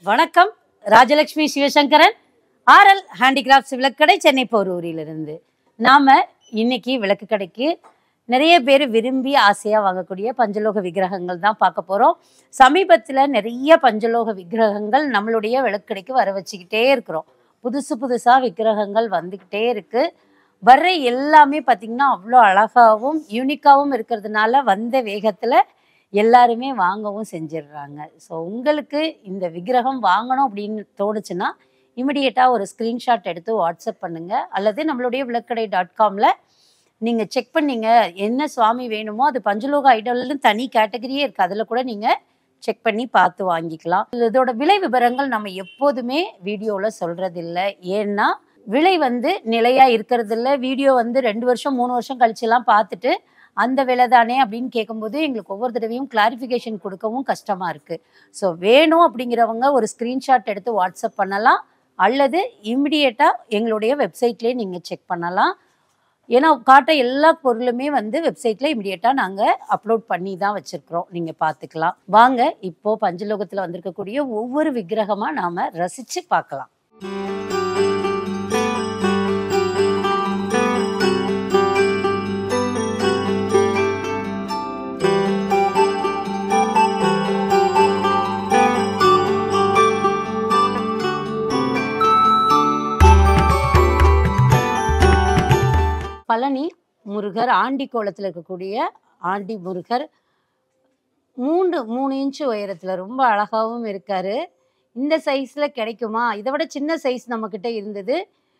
வணக்கம் Rajalakshmi Sivasankaran RL handicrafts விளக்கடை சென்னை போரூரிலிருந்து நாம இன்னைக்கு விளக்கு கடைக்கு நிறைய பேர் விரும்பி ஆசையாக வாங்கக்கூடிய பஞ்சலோக விக்கிரகங்கள் தான் பார்க்க போகிறோம் சமீபத்தில் நிறைய பஞ்சலோக விக்கிரகங்கள் நம்மளுடைய விளக்கடைக்கு வர வச்சுக்கிட்டே இருக்கிறோம் புதுசு புதுசாக விக்கிரகங்கள் வந்துக்கிட்டே இருக்கு வர்ற எல்லாமே பார்த்திங்கன்னா அவ்வளோ அழகாகவும் யூனிக்காகவும் இருக்கிறதுனால வந்த வேகத்தில் எல்லாருமே வாங்கவும் செஞ்சிடுறாங்க ஸோ உங்களுக்கு இந்த விக்கிரகம் வாங்கணும் அப்படின்னு தோணுச்சுன்னா இமிடியேட்டாக ஒரு ஸ்க்ரீன்ஷாட் எடுத்து வாட்ஸ்அப் பண்ணுங்கள் அல்லது நம்மளுடைய விளக்கடை டாட் காமில் நீங்கள் செக் பண்ணீங்க என்ன சுவாமி வேணுமோ அது பஞ்சலோக ஐடல்னு தனி கேட்டகரியே இருக்குது அதில் கூட நீங்கள் செக் பண்ணி பார்த்து வாங்கிக்கலாம் இதோட விலை விவரங்கள் நம்ம எப்போதுமே வீடியோவில் சொல்கிறதில்ல ஏன்னா விலை வந்து நிலையாக இருக்கிறதில்ல வீடியோ வந்து ரெண்டு வருஷம் மூணு வருஷம் கழிச்செல்லாம் பார்த்துட்டு அந்த விலை தானே அப்படின்னு கேட்கும்போது எங்களுக்கு ஒவ்வொரு தடவையும் கிளாரிஃபிகேஷன் கொடுக்கவும் கஷ்டமாக இருக்குது ஸோ வேணும் அப்படிங்கிறவங்க ஒரு ஸ்க்ரீன்ஷாட் எடுத்து வாட்ஸ்அப் பண்ணலாம் அல்லது இமிடியேட்டாக எங்களுடைய வெப்சைட்லேயே நீங்கள் செக் பண்ணலாம் ஏன்னா காட்டுற எல்லா பொருளுமே வந்து வெப்சைட்டில் இமிடியேட்டாக நாங்கள் அப்லோட் பண்ணி தான் வச்சுருக்குறோம் நீங்கள் பார்த்துக்கலாம் வாங்க இப்போது பஞ்சலோகத்தில் வந்திருக்கக்கூடிய ஒவ்வொரு விக்கிரகமாக நாம் ரசித்து பார்க்கலாம் பழனி முருகர் ஆண்டி கோலத்தில் இருக்கக்கூடிய ஆண்டி முருகர் மூன்று மூணு இன்ச்சு உயரத்தில் ரொம்ப அழகாகவும் இருக்காரு இந்த சைஸில் கிடைக்குமா இதை விட சின்ன சைஸ் நம்மக்கிட்ட இருந்தது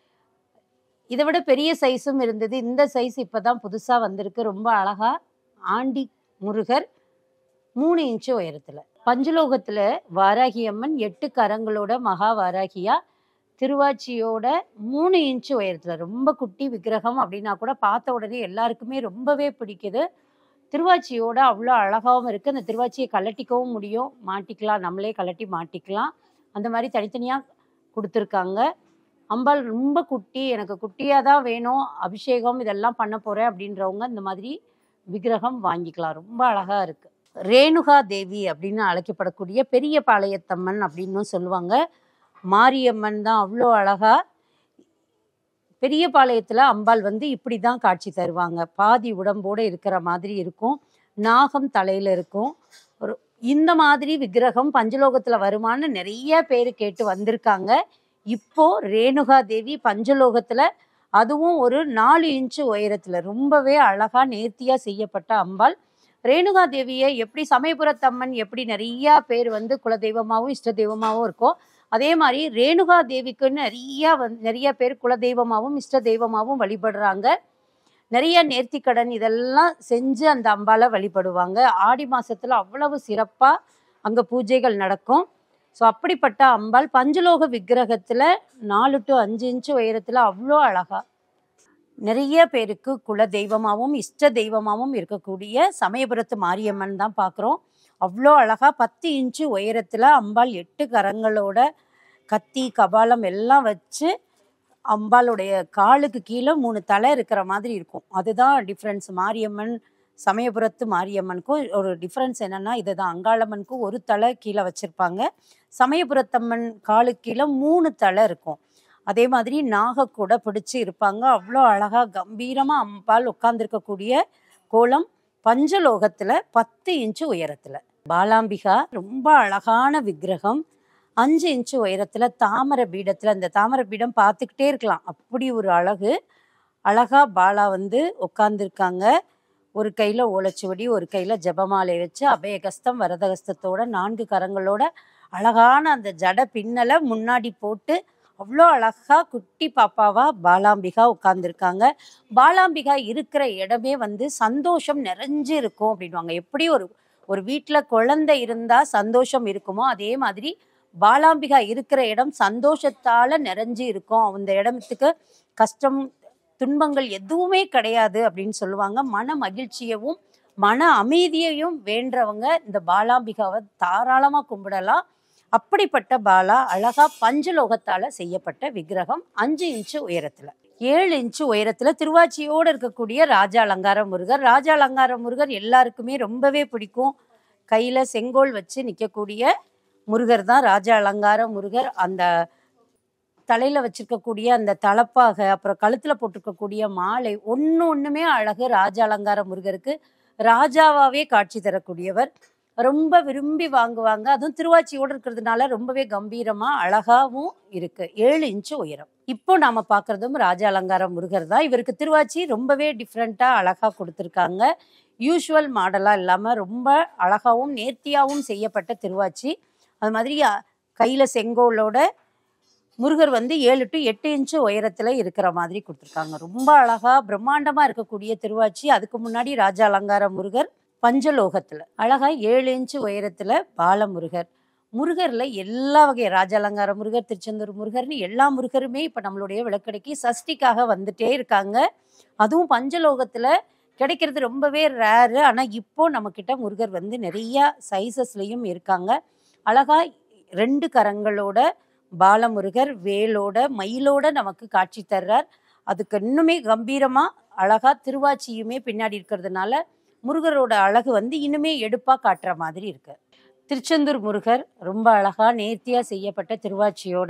இதை விட பெரிய சைஸும் இருந்தது இந்த சைஸ் இப்போ தான் புதுசாக வந்திருக்கு ரொம்ப அழகா ஆண்டி முருகர் மூணு இன்ச்சு உயரத்தில் பஞ்சலோகத்தில் வாராகி அம்மன் எட்டு கரங்களோட மகா வாராகியா திருவாச்சியோட மூணு இன்ச்சு உயரத்தில் ரொம்ப குட்டி விக்கிரகம் அப்படின்னா கூட பார்த்த உடனே எல்லாருக்குமே ரொம்பவே பிடிக்குது திருவாச்சியோட அவ்வளோ அழகாகவும் இருக்குது அந்த திருவாச்சியை கலட்டிக்கவும் முடியும் மாட்டிக்கலாம் நம்மளே கலட்டி மாட்டிக்கலாம் அந்த மாதிரி தனித்தனியாக கொடுத்துருக்காங்க அம்பாள் ரொம்ப குட்டி எனக்கு குட்டியாக தான் வேணும் அபிஷேகம் இதெல்லாம் பண்ண போகிறேன் அப்படின்றவங்க இந்த மாதிரி விக்கிரகம் வாங்கிக்கலாம் ரொம்ப அழகாக இருக்குது ரேணுகா தேவி அப்படின்னு அழைக்கப்படக்கூடிய பெரிய பாளையத்தம்மன் அப்படின்னும் சொல்லுவாங்க மாரியம்மன் தான் அவ்வளோ அழகா பெரிய பாளையத்தில் அம்பாள் வந்து இப்படி தான் காட்சி தருவாங்க பாதி உடம்போடு இருக்கிற மாதிரி இருக்கும் நாகம் தலையில் இருக்கும் ஒரு இந்த மாதிரி விக்கிரகம் பஞ்சலோகத்தில் வருமான்னு நிறைய பேர் கேட்டு வந்திருக்காங்க இப்போ ரேணுகா தேவி பஞ்சலோகத்தில் அதுவும் ஒரு நாலு இன்ச்சு உயரத்தில் ரொம்பவே அழகா நேர்த்தியாக செய்யப்பட்ட அம்பாள் ரேணுகா தேவியை எப்படி சமயபுரத்தம்மன் எப்படி நிறையா பேர் வந்து குலதெய்வமாகவும் இஷ்ட தெய்வமாகவும் இருக்கோ அதே மாதிரி ரேணுகா தேவிக்குன்னு நிறைய வந்து நிறைய பேர் குலதெய்வமாகவும் இஷ்ட தெய்வமாகவும் வழிபடுறாங்க நிறைய நேர்த்திக்கடன் இதெல்லாம் செஞ்சு அந்த அம்பாலை வழிபடுவாங்க ஆடி மாசத்துல அவ்வளவு சிறப்பாக அங்கே பூஜைகள் நடக்கும் ஸோ அப்படிப்பட்ட அம்பாள் பஞ்சலோக விக்கிரகத்தில் நாலு டு அஞ்சு இன்ச்சு உயரத்தில் அவ்வளோ அழகா நிறைய பேருக்கு குல தெய்வமாகவும் இஷ்ட தெய்வமாகவும் இருக்கக்கூடிய சமயபுரத்து மாரியம்மன் தான் பார்க்குறோம் அவ்வளோ அழகா பத்து இன்ச்சு உயரத்தில் அம்பாள் எட்டு கரங்களோட கத்தி கபாலம் எல்லாம் வச்சு அம்பாளுடைய காலுக்கு கீழே மூணு தலை இருக்கிற மாதிரி இருக்கும் அதுதான் டிஃப்ரென்ஸ் மாரியம்மன் சமயபுரத்து மாரியம்மனுக்கும் ஒரு டிஃப்ரென்ஸ் என்னன்னா இதுதான் அங்காளம்மனுக்கும் ஒரு தலை கீழே வச்சிருப்பாங்க சமயபுரத்தம்மன் காலுக்கு கீழே மூணு தலை இருக்கும் அதே மாதிரி நாக கூட பிடிச்சு இருப்பாங்க அவ்வளோ அழகா கம்பீரமா அம்பாள் உட்கார்ந்துருக்கக்கூடிய கோலம் பஞ்சலோகத்துல பத்து இன்ச்சு உயரத்துல பாலாம்பிகா ரொம்ப அழகான விக்கிரகம் அஞ்சு இன்ச்சு உயரத்துல தாமரை பீடத்துல அந்த தாமரை பீடம் பார்த்துக்கிட்டே இருக்கலாம் அப்படி ஒரு அழகு அழகா பாலா வந்து உட்கார்ந்துருக்காங்க ஒரு கையில ஓலைச்சுவடி ஒரு கையில ஜெபமாலை வச்சு அபயகஸ்தம் வரதகஸ்தத்தோட நான்கு கரங்களோட அழகான அந்த ஜட பின்னலை முன்னாடி போட்டு அவ்வளோ அழகா குட்டி பாப்பாவா பாலாம்பிகா உட்கார்ந்துருக்காங்க பாலாம்பிகா இருக்கிற இடமே வந்து சந்தோஷம் நிறைஞ்சு இருக்கும் அப்படின்வாங்க எப்படி ஒரு ஒரு வீட்டில் குழந்தை இருந்தா சந்தோஷம் இருக்குமோ அதே மாதிரி பாலாம்பிகா இருக்கிற இடம் சந்தோஷத்தால நிறைஞ்சு இருக்கும் அந்த இடத்துக்கு கஷ்டம் துன்பங்கள் எதுவுமே கிடையாது அப்படின்னு சொல்லுவாங்க மன மகிழ்ச்சியவும் மன அமைதியையும் வேண்டவங்க இந்த பாலாம்பிகாவை தாராளமா கும்பிடலாம் அப்படிப்பட்ட பாலா அழகா பஞ்சலோகத்தால செய்யப்பட்ட விக்கிரகம் அஞ்சு இன்ச்சு உயரத்துல ஏழு இன்ச்சு உயரத்துல திருவாச்சியோடு இருக்கக்கூடிய ராஜா அலங்கார முருகர் ராஜா அலங்கார முருகர் எல்லாருக்குமே ரொம்பவே பிடிக்கும் கையில செங்கோல் வச்சு நிற்கக்கூடிய முருகர் தான் ராஜ அலங்கார முருகர் அந்த தலையில வச்சிருக்கக்கூடிய அந்த தலப்பாக அப்புறம் கழுத்துல போட்டிருக்கக்கூடிய மாலை ஒண்ணு ஒண்ணுமே அழகு ராஜ அலங்கார முருகருக்கு ராஜாவாவே காட்சி தரக்கூடியவர் ரொம்ப விரும்பி வாங்குவாங்க அதுவும் திருவாச்சியோடு இருக்கிறதுனால ரொம்பவே கம்பீரமா அழகாவும் இருக்கு ஏழு இன்ச்சு உயரம் இப்போ நாம பார்க்கறதும் ராஜ அலங்கார முருகர் தான் இவருக்கு திருவாச்சி ரொம்பவே டிஃப்ரெண்டா அழகா கொடுத்துருக்காங்க யூஷுவல் மாடலா இல்லாம ரொம்ப அழகாவும் நேர்த்தியாவும் செய்யப்பட்ட திருவாச்சி அது மாதிரி அ, கையில செங்கோலோட முருகர் வந்து ஏழு டு எட்டு இன்ச்சு உயரத்துல இருக்கிற மாதிரி கொடுத்துருக்காங்க ரொம்ப அழகா பிரம்மாண்டமா இருக்கக்கூடிய திருவாச்சி அதுக்கு முன்னாடி ராஜ அலங்கார முருகர் பஞ்சலோகத்துல அழகா ஏழு இன்ச்சு உயரத்துல பாலமுருகர் முருகர்ல எல்லா வகை ராஜ அலங்கார முருகர் திருச்செந்தூர் முருகர்னு எல்லா முருகருமே இப்ப நம்மளுடைய விளக்கடைக்கு சஷ்டிக்காக வந்துட்டே இருக்காங்க அதுவும் பஞ்சலோகத்துல கிடைக்கிறது ரொம்பவே ரேரு ஆனா இப்போ நம்ம கிட்ட முருகர் வந்து நிறைய சைசஸ்லயும் இருக்காங்க அழகா ரெண்டு கரங்களோட பாலமுருகர் வேலோட மயிலோட நமக்கு காட்சி தர்றார் அதுக்கு இன்னுமே கம்பீரமா அழகா திருவாச்சியுமே பின்னாடி இருக்கிறதுனால முருகரோட அழகு வந்து இன்னுமே எடுப்பா காட்டுற மாதிரி இருக்கு திருச்செந்தூர் முருகர் ரொம்ப அழகா நேர்த்தியா செய்யப்பட்ட திருவாச்சியோட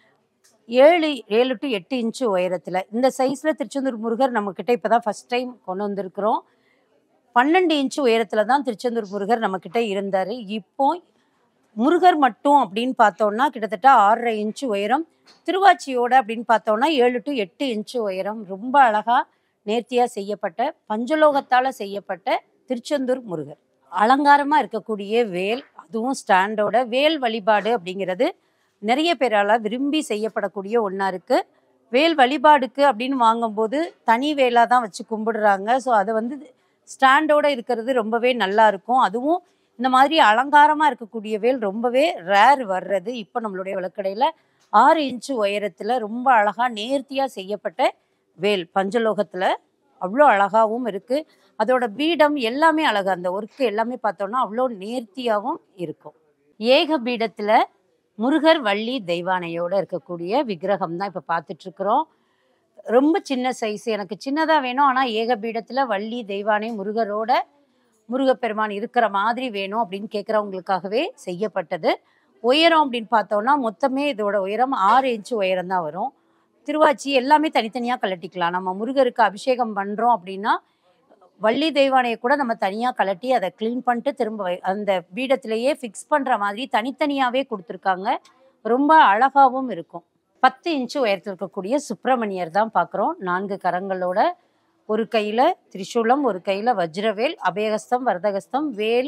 ஏழு ஏழு டு எட்டு இன்ச்சு உயரத்துல இந்த சைஸ்ல திருச்செந்தூர் முருகர் நம்ம கிட்ட இப்பதான் ஃபர்ஸ்ட் டைம் கொண்டு வந்திருக்கிறோம் பன்னெண்டு இன்ச்சு உயரத்துல தான் திருச்செந்தூர் முருகர் நம்ம கிட்ட இருந்தாரு இப்போ முருகர் மட்டும் அப்படின்னு பார்த்தோம்னா கிட்டத்தட்ட ஆறரை இன்ச்சு உயரம் திருவாச்சியோட அப்படின்னு பார்த்தோம்னா ஏழு டு எட்டு இன்ச்சு உயரம் ரொம்ப அழகா நேர்த்தியா செய்யப்பட்ட பஞ்சலோகத்தால செய்யப்பட்ட திருச்செந்தூர் முருகர் அலங்காரமா இருக்கக்கூடிய வேல் அதுவும் ஸ்டாண்டோட வேல் வழிபாடு அப்படிங்கிறது நிறைய பேரால விரும்பி செய்யப்படக்கூடிய ஒன்றா இருக்கு வேல் வழிபாடுக்கு அப்படின்னு வாங்கும்போது தனி வேலாக தான் வச்சு கும்பிடுறாங்க ஸோ அதை வந்து ஸ்டாண்டோட இருக்கிறது ரொம்பவே நல்லா இருக்கும் அதுவும் இந்த மாதிரி அலங்காரமாக இருக்கக்கூடிய வேல் ரொம்பவே ரேர் வர்றது இப்போ நம்மளுடைய விளக்கடையில் ஆறு இன்ச்சு உயரத்தில் ரொம்ப அழகாக நேர்த்தியாக செய்யப்பட்ட வேல் பஞ்சலோகத்தில் அவ்வளோ அழகாகவும் இருக்குது அதோட பீடம் எல்லாமே அழகு அந்த ஒர்க்கு எல்லாமே பார்த்தோம்னா அவ்வளோ நேர்த்தியாகவும் இருக்கும் ஏக பீடத்தில் முருகர் வள்ளி தெய்வானையோட இருக்கக்கூடிய விக்கிரகம் தான் இப்போ பார்த்துட்டு இருக்கிறோம் ரொம்ப சின்ன சைஸ் எனக்கு சின்னதாக வேணும் ஆனால் ஏக பீடத்தில் வள்ளி தெய்வானை முருகரோட முருகப்பெருமான் இருக்கிற மாதிரி வேணும் அப்படின்னு கேட்குறவங்களுக்காகவே செய்யப்பட்டது உயரம் அப்படின்னு பார்த்தோம்னா மொத்தமே இதோட உயரம் ஆறு இன்ச்சு உயரம் தான் வரும் திருவாச்சி எல்லாமே தனித்தனியாக கலட்டிக்கலாம் நம்ம முருகருக்கு அபிஷேகம் பண்ணுறோம் அப்படின்னா வள்ளி தெய்வானையை கூட நம்ம தனியாக கலட்டி அதை க்ளீன் பண்ணிட்டு திரும்ப வை- அந்த பீடத்திலேயே ஃபிக்ஸ் பண்ணுற மாதிரி தனித்தனியாகவே கொடுத்துருக்காங்க ரொம்ப அழகாகவும் இருக்கும் பத்து இன்ச்சு உயரத்தில் இருக்கக்கூடிய சுப்பிரமணியர் தான் பார்க்குறோம் நான்கு கரங்களோட ஒரு கையில் திரிசூலம் ஒரு கையில் வஜ்ரவேல் அபயகஸ்தம் வரதகஸ்தம் வேல்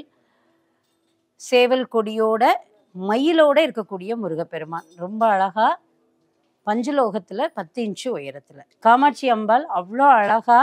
சேவல் கொடியோட மயிலோட இருக்கக்கூடிய முருகப்பெருமான் ரொம்ப அழகா பஞ்சலோகத்துல பத்து இன்ச்சு உயரத்துல காமாட்சி அம்பாள் அவ்வளோ அழகா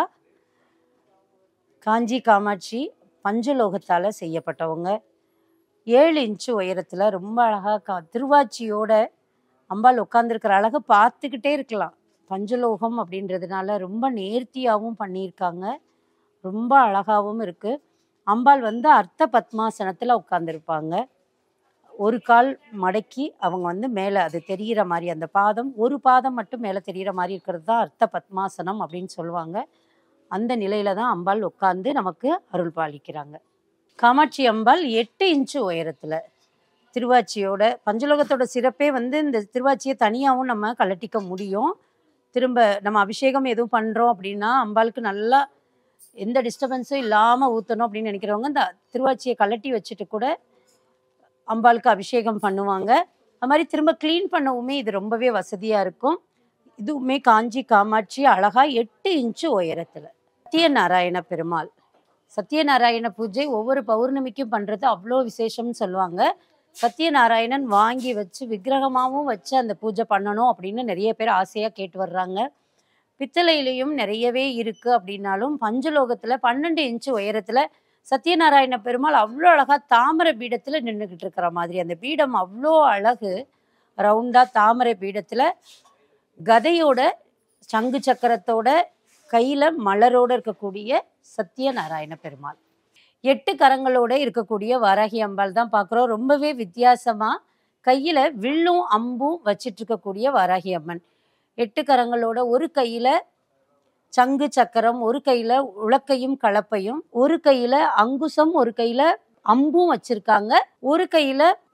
காஞ்சி காமாட்சி பஞ்சலோகத்தால செய்யப்பட்டவங்க ஏழு இன்ச்சு உயரத்துல ரொம்ப அழகா கா திருவாச்சியோட அம்பாள் உட்காந்துருக்கிற அழகை பார்த்துக்கிட்டே இருக்கலாம் பஞ்சலோகம் அப்படின்றதுனால ரொம்ப நேர்த்தியாகவும் பண்ணியிருக்காங்க ரொம்ப அழகாகவும் இருக்கு அம்பாள் வந்து அர்த்த பத்மாசனத்துல உட்காந்துருப்பாங்க ஒரு கால் மடக்கி அவங்க வந்து மேலே அது தெரிகிற மாதிரி அந்த பாதம் ஒரு பாதம் மட்டும் மேலே தெரிகிற மாதிரி இருக்கிறது தான் அர்த்த பத்மாசனம் அப்படின்னு சொல்லுவாங்க அந்த நிலையில தான் அம்பாள் உட்காந்து நமக்கு அருள் பாலிக்கிறாங்க காமாட்சி அம்பாள் எட்டு இன்ச்சு உயரத்தில் திருவாச்சியோட பஞ்சலோகத்தோட சிறப்பே வந்து இந்த திருவாச்சியை தனியாகவும் நம்ம கலட்டிக்க முடியும் திரும்ப நம்ம அபிஷேகம் எதுவும் பண்ணுறோம் அப்படின்னா அம்பாளுக்கு நல்லா எந்த டிஸ்டர்பன்ஸும் இல்லாமல் ஊற்றணும் அப்படின்னு நினைக்கிறவங்க இந்த திருவாச்சியை கலட்டி வச்சுட்டு கூட அம்பாளுக்கு அபிஷேகம் பண்ணுவாங்க அது மாதிரி திரும்ப க்ளீன் பண்ணவுமே இது ரொம்பவே வசதியாக இருக்கும் இதுவுமே காஞ்சி காமாட்சி அழகா எட்டு இன்ச்சு உயரத்தில் சத்யநாராயண பெருமாள் சத்யநாராயண பூஜை ஒவ்வொரு பௌர்ணமிக்கும் பண்ணுறது அவ்வளோ விசேஷம்னு சொல்லுவாங்க சத்யநாராயணன் வாங்கி வச்சு விக்கிரகமாகவும் வச்சு அந்த பூஜை பண்ணணும் அப்படின்னு நிறைய பேர் ஆசையாக கேட்டு வர்றாங்க பித்தளையிலையும் நிறையவே இருக்கு அப்படின்னாலும் பஞ்சலோகத்துல பன்னெண்டு இன்ச்சு உயரத்துல சத்யநாராயண பெருமாள் அவ்வளோ அழகா தாமரை பீடத்துல நின்றுக்கிட்டு இருக்கிற மாதிரி அந்த பீடம் அவ்வளோ அழகு ரவுண்டா தாமரை பீடத்துல கதையோட சங்கு சக்கரத்தோட கையில மலரோட இருக்கக்கூடிய சத்யநாராயண பெருமாள் எட்டு கரங்களோட இருக்கக்கூடிய வராகி அம்பாள் தான் பார்க்குறோம் ரொம்பவே வித்தியாசமா கையில வில்லும் அம்பும் வச்சிட்டு இருக்கக்கூடிய வராகி அம்மன் எட்டு கரங்களோட ஒரு கையில சங்கு சக்கரம் ஒரு கையில உலக்கையும் கலப்பையும் ஒரு கையில அங்குசம் ஒரு கையில அம்பும் வச்சிருக்காங்க ஒரு கையில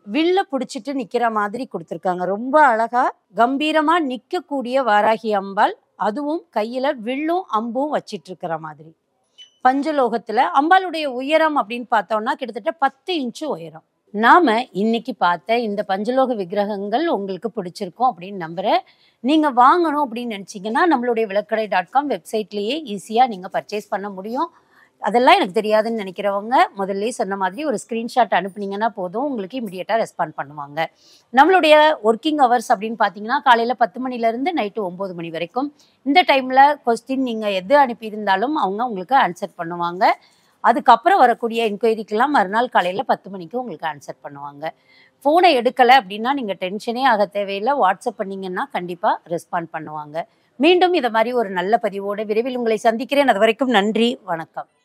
வில்ல பிடிச்சிட்டு நிக்கிற மாதிரி கொடுத்துருக்காங்க ரொம்ப அழகா கம்பீரமா நிக்கக்கூடிய வாராகி அம்பாள் அதுவும் கையில வில்லும் அம்பும் வச்சிட்டு இருக்கிற மாதிரி பஞ்சலோகத்துல அம்பாளுடைய உயரம் அப்படின்னு பார்த்தோம்னா கிட்டத்தட்ட பத்து இன்ச்சு உயரம் நாம இன்னைக்கு பார்த்த இந்த பஞ்சலோக விக்கிரகங்கள் உங்களுக்கு பிடிச்சிருக்கும் அப்படின்னு நம்புறேன் நீங்க வாங்கணும் அப்படின்னு நினைச்சீங்கன்னா நம்மளுடைய விளக்கடை டாட் காம் வெப்சைட்லயே ஈஸியா நீங்க பர்ச்சேஸ் பண்ண முடியும் அதெல்லாம் எனக்கு தெரியாதுன்னு நினைக்கிறவங்க முதல்ல சொன்ன மாதிரி ஒரு ஸ்க்ரீன்ஷாட் அனுப்புனீங்கன்னா போதும் உங்களுக்கு இமிடியேட்டாக ரெஸ்பாண்ட் பண்ணுவாங்க நம்மளுடைய ஒர்க்கிங் ஹவர்ஸ் அப்படின்னு பார்த்தீங்கன்னா காலையில் பத்து மணிலேருந்து நைட்டு ஒம்பது மணி வரைக்கும் இந்த டைமில் கொஸ்டின் நீங்கள் எது அனுப்பியிருந்தாலும் அவங்க உங்களுக்கு ஆன்சர் பண்ணுவாங்க அதுக்கப்புறம் வரக்கூடிய என்கொயரிக்கெல்லாம் மறுநாள் காலையில் பத்து மணிக்கு உங்களுக்கு ஆன்சர் பண்ணுவாங்க ஃபோனை எடுக்கலை அப்படின்னா நீங்கள் டென்ஷனே ஆக தேவையில்லை வாட்ஸ்அப் பண்ணீங்கன்னா கண்டிப்பாக ரெஸ்பாண்ட் பண்ணுவாங்க மீண்டும் இதை மாதிரி ஒரு நல்ல பதிவோடு விரைவில் உங்களை சந்திக்கிறேன் அது வரைக்கும் நன்றி வணக்கம்